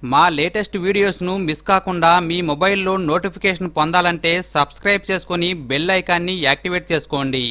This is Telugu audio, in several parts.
మా లేటెస్ట్ వీడియోస్ను మిస్ కాకుండా మీ మొబైల్లో నోటిఫికేషన్ పొందాలంటే సబ్స్క్రైబ్ చేసుకొని బెల్ ఐకాన్ని యాక్టివేట్ చేసుకోండి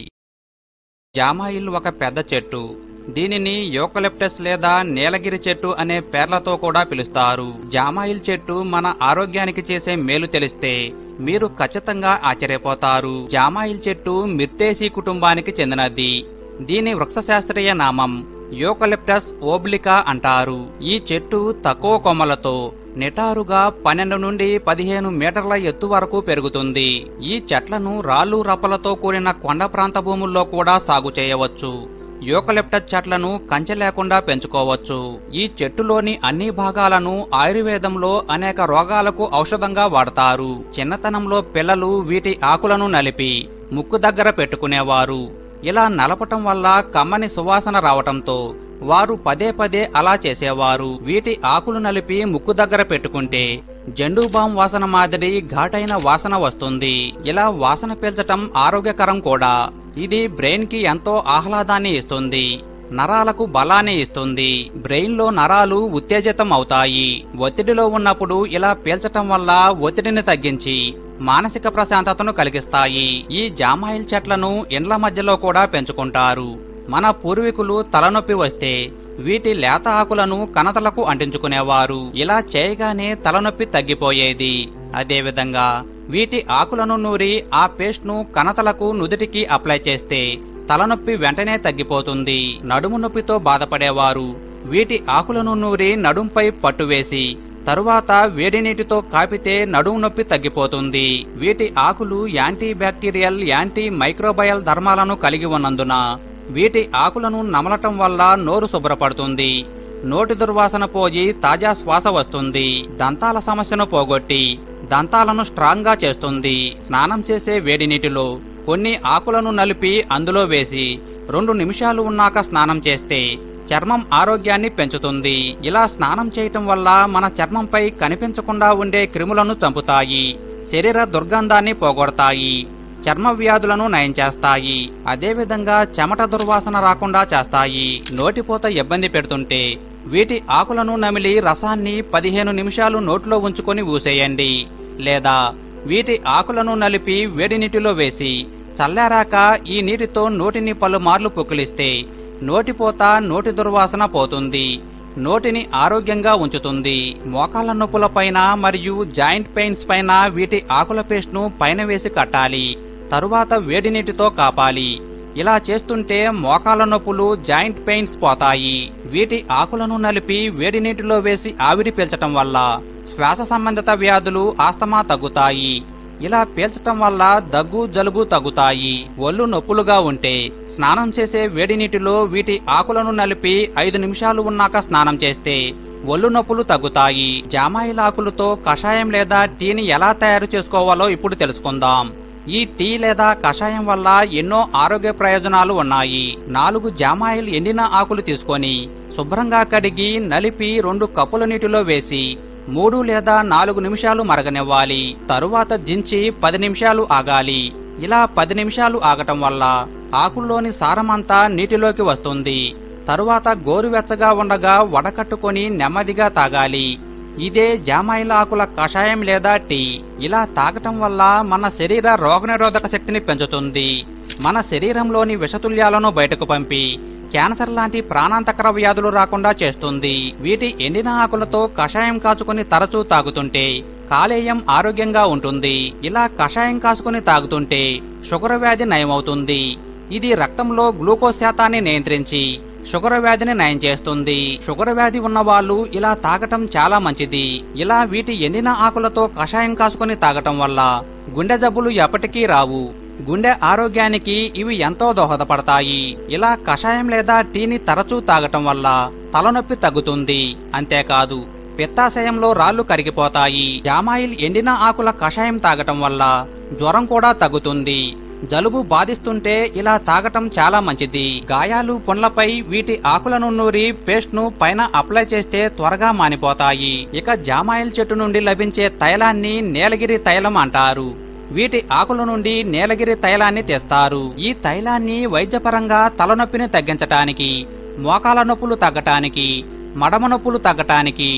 జామాయిల్ ఒక పెద్ద చెట్టు దీనిని యోకలిప్టస్ లేదా నీలగిరి చెట్టు అనే పేర్లతో కూడా పిలుస్తారు జామాయిల్ చెట్టు మన ఆరోగ్యానికి చేసే మేలు తెలిస్తే మీరు ఖచ్చితంగా ఆశ్చర్యపోతారు జామాయిల్ చెట్టు మిర్టేసి కుటుంబానికి చెందినది దీని వృక్షశాస్త్రీయ నామం యోకలిప్టస్ ఓబ్లికా అంటారు ఈ చెట్టు తక్కువ కొమ్మలతో నిటారుగా పన్నెండు నుండి పదిహేను మీటర్ల ఎత్తు వరకు పెరుగుతుంది ఈ చెట్లను రాళ్ళు రప్పలతో కూడిన కొండ ప్రాంత భూముల్లో కూడా సాగు చేయవచ్చు యూకలిప్టస్ చెట్లను కంచె లేకుండా పెంచుకోవచ్చు ఈ చెట్టులోని అన్ని భాగాలను ఆయుర్వేదంలో అనేక రోగాలకు ఔషధంగా వాడతారు చిన్నతనంలో పిల్లలు వీటి ఆకులను నలిపి ముక్కు దగ్గర పెట్టుకునేవారు ఇలా నలపటం వల్ల కమ్మని సువాసన రావటంతో వారు పదే పదే అలా చేసేవారు వీటి ఆకులు నలిపి ముక్కు దగ్గర పెట్టుకుంటే జెండు బాం వాసన మాదిరి ఘాటైన వాసన వస్తుంది ఇలా వాసన పీల్చటం ఆరోగ్యకరం కూడా ఇది బ్రెయిన్ కి ఎంతో ఆహ్లాదాన్ని ఇస్తుంది నరాలకు బలాన్ని ఇస్తుంది బ్రెయిన్ లో నరాలు ఉత్తేజితం అవుతాయి ఒత్తిడిలో ఉన్నప్పుడు ఇలా పీల్చటం వల్ల ఒత్తిడిని తగ్గించి మానసిక ప్రశాంతతను కలిగిస్తాయి ఈ జామాయిల్ చెట్లను ఇండ్ల మధ్యలో కూడా పెంచుకుంటారు మన పూర్వీకులు తలనొప్పి వస్తే వీటి లేత ఆకులను కనతలకు అంటించుకునేవారు ఇలా చేయగానే తలనొప్పి తగ్గిపోయేది అదేవిధంగా వీటి ఆకులను నూరి ఆ పేస్ట్ ను కనతలకు నుదుటికి అప్లై చేస్తే తలనొప్పి వెంటనే తగ్గిపోతుంది నడుము నొప్పితో బాధపడేవారు వీటి ఆకులను నూరి నడుంపై పట్టువేసి తరువాత వేడి నీటితో కాపితే నడుము నొప్పి తగ్గిపోతుంది వీటి ఆకులు యాంటీ బ్యాక్టీరియల్ యాంటీ మైక్రోబయల్ ధర్మాలను కలిగి ఉన్నందున వీటి ఆకులను నమలటం వల్ల నోరు శుభ్రపడుతుంది నోటి దుర్వాసన పోయి తాజా శ్వాస వస్తుంది దంతాల సమస్యను పోగొట్టి దంతాలను స్ట్రాంగ్ గా చేస్తుంది స్నానం చేసే వేడి నీటిలో కొన్ని ఆకులను నలిపి అందులో వేసి రెండు నిమిషాలు ఉన్నాక స్నానం చేస్తే చర్మం ఆరోగ్యాన్ని పెంచుతుంది ఇలా స్నానం చేయటం వల్ల మన చర్మంపై కనిపించకుండా ఉండే క్రిములను చంపుతాయి శరీర దుర్గంధాన్ని పోగొడతాయి చర్మ వ్యాధులను నయం చేస్తాయి అదేవిధంగా చెమట దుర్వాసన రాకుండా చేస్తాయి నోటిపోత ఇబ్బంది పెడుతుంటే వీటి ఆకులను నమిలి రసాన్ని పదిహేను నిమిషాలు నోట్లో ఉంచుకొని ఊసేయండి లేదా వీటి ఆకులను నలిపి వేడి నీటిలో వేసి చల్లారాక ఈ నీటితో నోటిని పలుమార్లు పుక్కిలిస్తే నోటిపోత నోటి దుర్వాసన పోతుంది నోటిని ఆరోగ్యంగా ఉంచుతుంది మోకాళ్ళ నొప్పుల పైన మరియు జాయింట్ పెయిన్స్ పైన వీటి ఆకుల పేస్ట్ ను పైన వేసి కట్టాలి తరువాత వేడి నీటితో కాపాలి ఇలా చేస్తుంటే మోకాళ్ళ నొప్పులు జాయింట్ పెయిన్స్ పోతాయి వీటి ఆకులను నలిపి వేడి నీటిలో వేసి ఆవిరి పీల్చటం వల్ల శ్వాస సంబంధిత వ్యాధులు ఆస్తమా తగ్గుతాయి ఇలా పీల్చటం వల్ల దగ్గు జలుబు తగ్గుతాయి ఒళ్ళు నొప్పులుగా ఉంటే స్నానం చేసే వేడి నీటిలో వీటి ఆకులను నలిపి ఐదు నిమిషాలు ఉన్నాక స్నానం చేస్తే ఒళ్ళు నొప్పులు తగ్గుతాయి జామాయిల ఆకులతో కషాయం లేదా టీని ఎలా తయారు చేసుకోవాలో ఇప్పుడు తెలుసుకుందాం ఈ టీ లేదా కషాయం వల్ల ఎన్నో ఆరోగ్య ప్రయోజనాలు ఉన్నాయి నాలుగు జామాయిల్ ఎండిన ఆకులు తీసుకొని శుభ్రంగా కడిగి నలిపి రెండు కప్పుల నీటిలో వేసి మూడు లేదా నాలుగు నిమిషాలు మరగనివ్వాలి తరువాత దించి పది నిమిషాలు ఆగాలి ఇలా పది నిమిషాలు ఆగటం వల్ల ఆకుల్లోని సారమంతా నీటిలోకి వస్తుంది తరువాత గోరువెచ్చగా ఉండగా వడకట్టుకొని నెమ్మదిగా తాగాలి ఇదే జామాయిల ఆకుల కషాయం లేదా టీ ఇలా తాగటం వల్ల మన శరీర రోగనిరోధక శక్తిని పెంచుతుంది మన శరీరంలోని విషతుల్యాలను బయటకు పంపి క్యాన్సర్ లాంటి ప్రాణాంతకర వ్యాధులు రాకుండా చేస్తుంది వీటి ఎండిన ఆకులతో కషాయం కాచుకొని తరచూ తాగుతుంటే కాలేయం ఆరోగ్యంగా ఉంటుంది ఇలా కషాయం కాసుకొని తాగుతుంటే షుగర్ వ్యాధి నయమవుతుంది ఇది రక్తంలో గ్లూకోజ్ శాతాన్ని నియంత్రించి షుగర్ వ్యాధిని నయం చేస్తుంది షుగర్ వ్యాధి ఉన్న వాళ్ళు ఇలా తాగటం చాలా మంచిది ఇలా వీటి ఎండిన ఆకులతో కషాయం కాసుకొని తాగటం వల్ల గుండె జబ్బులు ఎప్పటికీ రావు గుండె ఆరోగ్యానికి ఇవి ఎంతో దోహదపడతాయి ఇలా కషాయం లేదా టీని తరచూ తాగటం వల్ల తలనొప్పి తగ్గుతుంది అంతేకాదు పిత్తాశయంలో రాళ్లు కరిగిపోతాయి జామాయిల్ ఎండిన ఆకుల కషాయం తాగటం వల్ల జ్వరం కూడా తగ్గుతుంది జలుబు బాధిస్తుంటే ఇలా తాగటం చాలా మంచిది గాయాలు పుండ్లపై వీటి ఆకులను నూరి పేస్ట్ ను పైన అప్లై చేస్తే త్వరగా మానిపోతాయి ఇక జామాయిల్ చెట్టు నుండి లభించే తైలాన్ని నీలగిరి తైలం అంటారు వీటి ఆకుల నుండి నీలగిరి తైలాన్ని తెస్తారు ఈ తైలాన్ని వైద్యపరంగా తలనొప్పిని తగ్గించటానికి మోకాల నొప్పులు తగ్గటానికి మడమ నొప్పులు తగ్గటానికి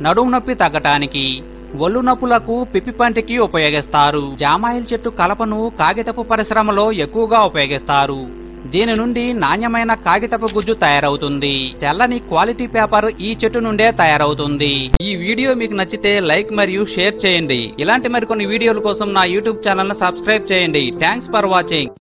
నడుము నొప్పి తగ్గటానికి ఒళ్ళు నొప్పులకు పిప్పి పంటికి ఉపయోగిస్తారు జామాయిల్ చెట్టు కలపను కాగితపు పరిశ్రమలో ఎక్కువగా ఉపయోగిస్తారు దీని నుండి నాణ్యమైన కాగితపు గుజ్జు తయారవుతుంది తెల్లని క్వాలిటీ పేపర్ ఈ చెట్టు నుండే తయారవుతుంది ఈ వీడియో మీకు నచ్చితే లైక్ మరియు షేర్ చేయండి ఇలాంటి మరికొన్ని వీడియోల కోసం నా యూట్యూబ్ ఛానల్ ను సబ్స్క్రైబ్ చేయండి థ్యాంక్స్ ఫర్ వాచింగ్